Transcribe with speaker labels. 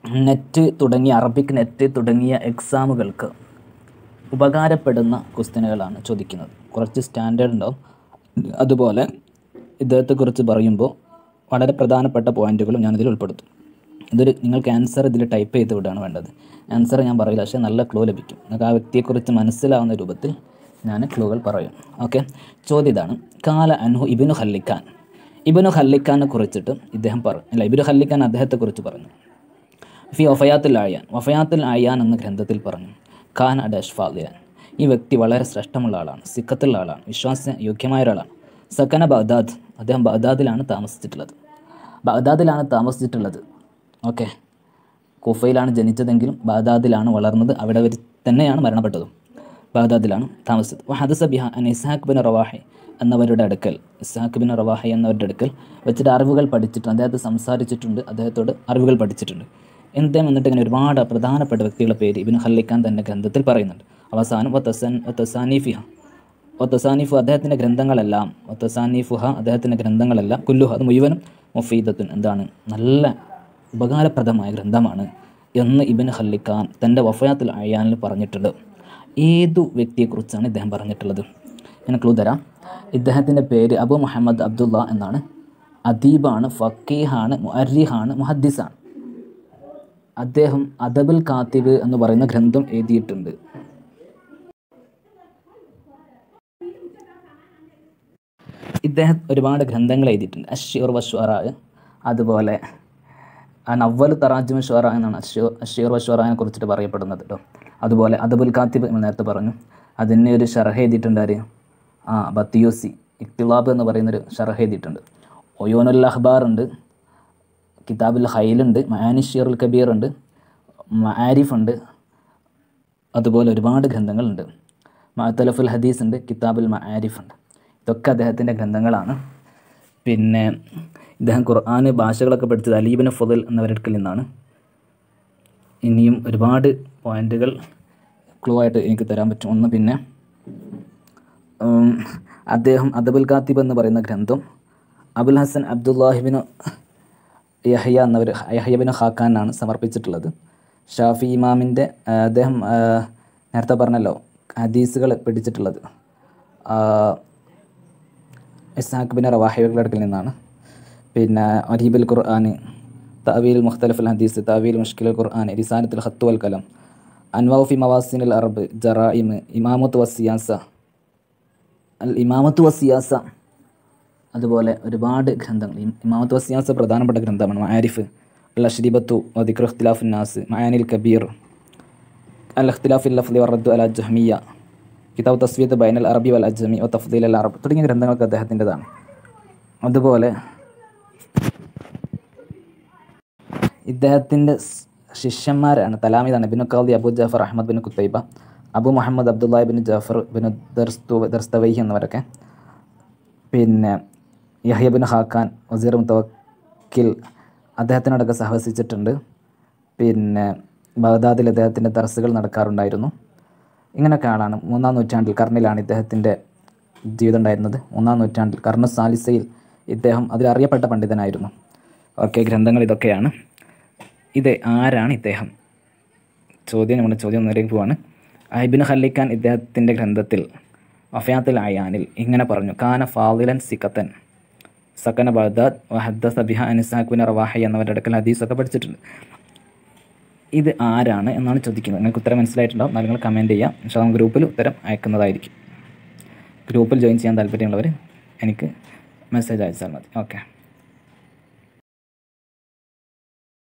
Speaker 1: net തുടങ്ങിയ Arabic net തുടങ്ങിയ എക്സാമുകൾക്ക് ഉപകാരപ്പെടുന്ന ക്വസ്റ്റ്യനുകളാണ് ചോദിക്കുന്നത് കുറച്ച് സ്റ്റാൻഡേർഡ് ഉണ്ടാവും അതുപോലെ ഇദ്ദേഹത്തെക്കുറിച്ച് പറയുമ്പോൾ വളരെ പ്രധാനപ്പെട്ട പോയിന്റുകളും ഞാനിതിൽ ഉൾപ്പെടുത്തും ഇതൊരു നിങ്ങൾക്ക് ആൻസർ ഇതിൽ ടൈപ്പ് ചെയ്ത് വിടുകയാണ് വേണ്ടത് ആൻസർ ഞാൻ പറയില്ല പക്ഷേ നല്ല ക്ലൂ ലഭിക്കും നിങ്ങൾക്ക് ആ വ്യക്തിയെക്കുറിച്ച് മനസ്സിലാവുന്ന രൂപത്തിൽ ഞാൻ ക്ലൂകൾ പറയും ഓക്കെ ചോദ്യം ഇതാണ് കാല അൻഹു ഇബിനു ഹല്ലിഖാൻ ഇബിനു ഹല്ലിഖാനെ കുറിച്ചിട്ട് ഇദ്ദേഹം പറഞ്ഞു അല്ല ഇബിനു ഹല്ലിഖാൻ അദ്ദേഹത്തെക്കുറിച്ച് പറഞ്ഞു ഫി വഫയാത്തുൽ ആയാൻ വഫയാത്തുൽ ആയാൻ എന്ന ഗ്രന്ഥത്തിൽ പറഞ്ഞു ഖാൻ അഡ് അഷ്ഫാദിയാൻ ഈ വ്യക്തി വളരെ ശ്രേഷ്ഠമുള്ള ആളാണ് സിക്കത്തുള്ള ആളാണ് വിശ്വാസ യോഗ്യമായ ഒരാളാണ് സക്കന ബഗ്ദാദ് അദ്ദേഹം ബഗ്ദാദിലാണ് താമസിച്ചിട്ടുള്ളത് ബഗ്ദാദിലാണ് താമസിച്ചിട്ടുള്ളത് ഓക്കെ കുഫയിലാണ് ജനിച്ചതെങ്കിലും ബാഗ്ദാദിലാണ് വളർന്നത് അവിടെ വെച്ച് തന്നെയാണ് മരണപ്പെട്ടതും ബാഗ്ദാദിലാണ് താമസിച്ചത് ഹദസ ബിഹ അൻ ഇസ്ഹാഖ് ബിൻ റവാഹി എന്നവരുടെ അടുക്കൽ ഇസ്ഹാഖ് ബിൻ റവാഹി എന്നവരുടെ അടുക്കൽ വെച്ചിട്ട് അറിവുകൾ പഠിച്ചിട്ടുണ്ട് അദ്ദേഹത്തെ സംസാരിച്ചിട്ടുണ്ട് അദ്ദേഹത്തോട് അറിവുകൾ പഠിച്ചിട്ടുണ്ട് അദ്ദേഹം എന്നിട്ട് ഇങ്ങനെ ഒരുപാട് പ്രധാനപ്പെട്ട വ്യക്തികളുടെ പേര് ഇബിൻ ഹല്ലിക്കാൻ തന്നെ ഗ്രന്ഥത്തിൽ പറയുന്നുണ്ട് അവസാനം ഒത്തസൻ ഒത്തസാനിഫിഹ ഒത്തസാനിഫു അദ്ദേഹത്തിൻ്റെ ഗ്രന്ഥങ്ങളെല്ലാം ഒത്തസാനിഫുഹ അദ്ദേഹത്തിൻ്റെ ഗ്രന്ഥങ്ങളെല്ലാം കുല്ലുഹ അത് മുഴുവനും മുഫീദത്തുൻ എന്താണ് നല്ല ഉപകാരപ്രദമായ ഗ്രന്ഥമാണ് എന്ന് ഇബിൻ ഹല്ലിഖാൻ തൻ്റെ വഫയാത്തുൽ അയാനിൽ പറഞ്ഞിട്ടുണ്ട് ഏതു വ്യക്തിയെക്കുറിച്ചാണ് ഇദ്ദേഹം പറഞ്ഞിട്ടുള്ളത് ഞാൻ ക്ലൂ തരാം ഇദ്ദേഹത്തിൻ്റെ പേര് അബു മുഹമ്മദ് അബ്ദുള്ള എന്നാണ് അദീബാണ് ഫക്കീഹാണ് മുഅരിഹാണ് മുഹദ്ദിസാണ് അദ്ദേഹം അദബുൽ കാത്തിബ് എന്ന് പറയുന്ന ഗ്രന്ഥം എഴുതിയിട്ടുണ്ട് ഇദ്ദേഹം ഒരുപാട് ഗ്രന്ഥങ്ങൾ എഴുതിയിട്ടുണ്ട് അഷീർ വഷ്വറ അതുപോലെ ആ നവ്വൽ തറാജിമ ഷുറ എന്നാണ് അഷീർ അഷീർ വഷ്വറയെ കുറിച്ചിട്ട് പറയപ്പെടുന്നത് കേട്ടോ അതുപോലെ അദബുൽ കാത്തിബ് എന്ന് നേരത്തെ പറഞ്ഞു അതിന് ഒരു ഷർഹ എഴുതിയിട്ടുണ്ട് ആര് ആ ബത്തിയൂസി ഇക്തിലാബ് എന്ന് പറയുന്നൊരു ഷർഹ എഴുതിയിട്ടുണ്ട് ഒയോനുൽ അഖ്ബാർ ഉണ്ട് കിതാബുൽ ഹൈലുണ്ട് മയാനിഷീറുൽ കബീർ ഉണ്ട് മആരിഫ് ഉണ്ട് അതുപോലെ ഒരുപാട് ഗ്രന്ഥങ്ങളുണ്ട് മഅത്തലഫുൽ ഹദീസ് ഉണ്ട് കിതാബുൽ മആരിഫ് ഉണ്ട് ഇതൊക്കെ അദ്ദേഹത്തിൻ്റെ ഗ്രന്ഥങ്ങളാണ് പിന്നെ ഇദ്ദേഹം ഖുർആൻ ഭാഷകളൊക്കെ പഠിച്ചത് അലീബിന് ഫുദൽ എന്നവരുടെ നിന്നാണ് ഇനിയും ഒരുപാട് പോയിന്റുകൾ ക്ലൂ ആയിട്ട് എനിക്ക് തരാൻ പറ്റും ഒന്ന് പിന്നെ ഉം, അദ്ദേഹം അദബുൽ കാത്തിബ് എന്ന് പറയുന്ന ഗ്രന്ഥം അബുൽ ഹസൻ അബ്ദുല്ലാഹിബിന് യഹ്യ എന്നവർ യഹ്യബിന് ഖാഖാനാണ് സമർപ്പിച്ചിട്ടുള്ളത് ഷാഫി ഇമാമിൻ്റെ ആ, അദ്ദേഹം ആ, നേരത്തെ പറഞ്ഞല്ലോ ഹദീസുകൾ പിടിച്ചിട്ടുള്ളത് ആ, ഇസ്ഹാഖ് ബിൻ റവാഹികളുടെ അടുക്കൽ നിന്നാണ് പിന്നെ അരീബുൽ ഖുർആൻ തവീൽ മുഖ്തലഫുൽ ഹദീസ് തവീൽ മുഷ്കിൽ ഖുർആൻ റിസാനത്തുൽ ഖത്ത് വൽ കലം അൻവാഫി മവാസിനുൽ അറബ് ജറായിം ഇമാമത്ത് വസിയാസ അൽ ഇമാമത്ത് വസിയാസ അതുപോലെ ഒരുപാട് ഗ്രന്ഥങ്ങൾ ഇം- ഇമാമത്ത് വസിയാസ പ്രധാനപ്പെട്ട ഗ്രന്ഥമാണ് മാരിഫ് അൽ അഷ്രിബത്തു വദിക്ർ ഇഖ്തിലാഫുൻ നാസ് മയാനിൽ കബീർ അൽ ഇഖ്തിലാഫിൽ ലഫ്ലി വറദ്ദു അൽ ജഹ്മിയ കിതാബ് തസ്വീദ് ബൈനൽ അറബി വൽ അജ്മി ഒ തഫ്ദീൽ അൽ അറബ് തുടങ്ങിയ ഗ്രന്ഥങ്ങളൊക്കെ അദ്ദേഹത്തിൻ്റെതാണ് അതുപോലെ ഇദ്ദേഹത്തിൻ്റെ സ് ശിഷ്യന്മാരാണ് തലാമിതാണ് ബിൻ ഖാദി Abu Jafar Ahmad bin Qutaiba Abu Muhammad Abdullah bin Jafar bin ദർസ്തു ദർസ്തവൈഹി എന്നിവരൊക്കെ പിന്നെ യഹ്യ ബിൻ ഹാക്കാൻ വസീർ മുത്തവക്കിൽ അദ്ദേഹത്തിനോടൊക്കെ സഹവസിച്ചിട്ടുണ്ട് പിന്നെ ബഗ്ദാദിൽ അദ്ദേഹത്തിൻ്റെ ദർസുകൾ നടക്കാറുണ്ടായിരുന്നു ഇങ്ങനെയൊക്കെ ആളാണ് മൂന്നാം നൂറ്റാണ്ടിൽ കർണിലാണ് ഇദ്ദേഹത്തിൻ്റെ ജീവിതം ഉണ്ടായിരുന്നത് മൂന്നാം നൂറ്റാണ്ടിൽ കർണു സാലിസയിൽ ഇദ്ദേഹം അതിലറിയപ്പെട്ട പണ്ഡിതനായിരുന്നു ഓക്കെ ഗ്രന്ഥങ്ങൾ ഇതൊക്കെയാണ് ഇത് ആരാണ് ഇദ്ദേഹം ചോദ്യം നമ്മുടെ ചോദ്യം ഒന്നിലേക്ക് പോവാണ് ഐബിൻ ഹല്ലിഖാൻ ഇദ്ദേഹത്തിൻ്റെ ഗ്രന്ഥത്തിൽ വഫയാത്തുൽ അയാനിൽ ഇങ്ങനെ പറഞ്ഞു കാന ഫാദിലൻ സിക്കത്തൻ സക്കന ബഗ്ദാദ് വഹദ്ദ സബിഹ അനിസാഖുബിൻ റവാഹി എന്നവരുടെ അടുക്കൽ ഹദീസൊക്കെ പഠിച്ചിട്ടുണ്ട് ഇത് ആരാണ് എന്നാണ് ചോദിക്കുന്നത് നിങ്ങൾക്ക് ഉത്തരം മനസ്സിലായിട്ടുണ്ടാവും എന്നാൽ നിങ്ങൾ കമൻറ്റ് ചെയ്യാം പക്ഷേ നമുക്ക് ഗ്രൂപ്പിൽ ഉത്തരം അയക്കുന്നതായിരിക്കും ഗ്രൂപ്പിൽ ജോയിൻ ചെയ്യാൻ താല്പര്യമുള്ളവർ എനിക്ക് മെസ്സേജ് അയച്ചാൽ മതി ഓക്കെ